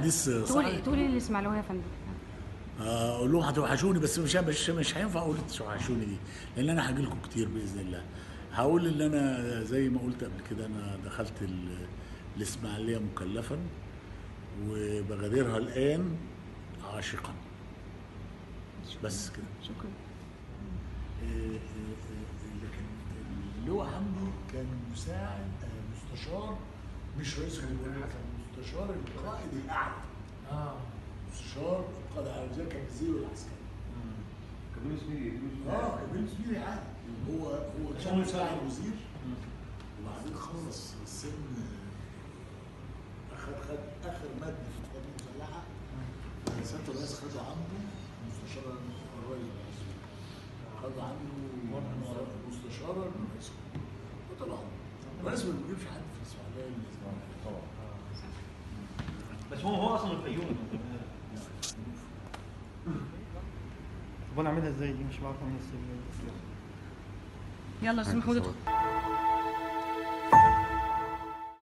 حديث تقول صحيح تقول ايه للاسماعيلاويه يا فندم آه، اقول لهم هتوحشوني بس مش مش مش هينفع اقول توحشوني دي لان انا هاجي لكم كتير باذن الله هقول ان انا زي ما قلت قبل كده انا دخلت ال- الاسماعيليه مكلفا وبغادرها الان عاشقا بس كده شكرا آه، آه، آه، لكن اللواء حمدي كان مساعد آه، مستشار مش رئيس الجمهوريه كان مستشار القائد الاعلى اه مستشار القائد الاعلى زي كان الزيرو العسكري كابتن اسمي اه كبير كبير عادي هو هو كان مساعد وزير وبعدين خلص السن آه، اخد خد اخر ماده في القوات المسلحه سياده الرئيس خده عنده مستشار الرئيس الرئيسي خده عنده مستشارا للرئيس وطلع الرئيس ما بيجيبش حد في الاسماعيليه طبعا بس هو هو اصلا الفيوم طب انا اعملها ازاي دي مش بعرف اعملها ازاي يلا يا استاذ محمود ادخل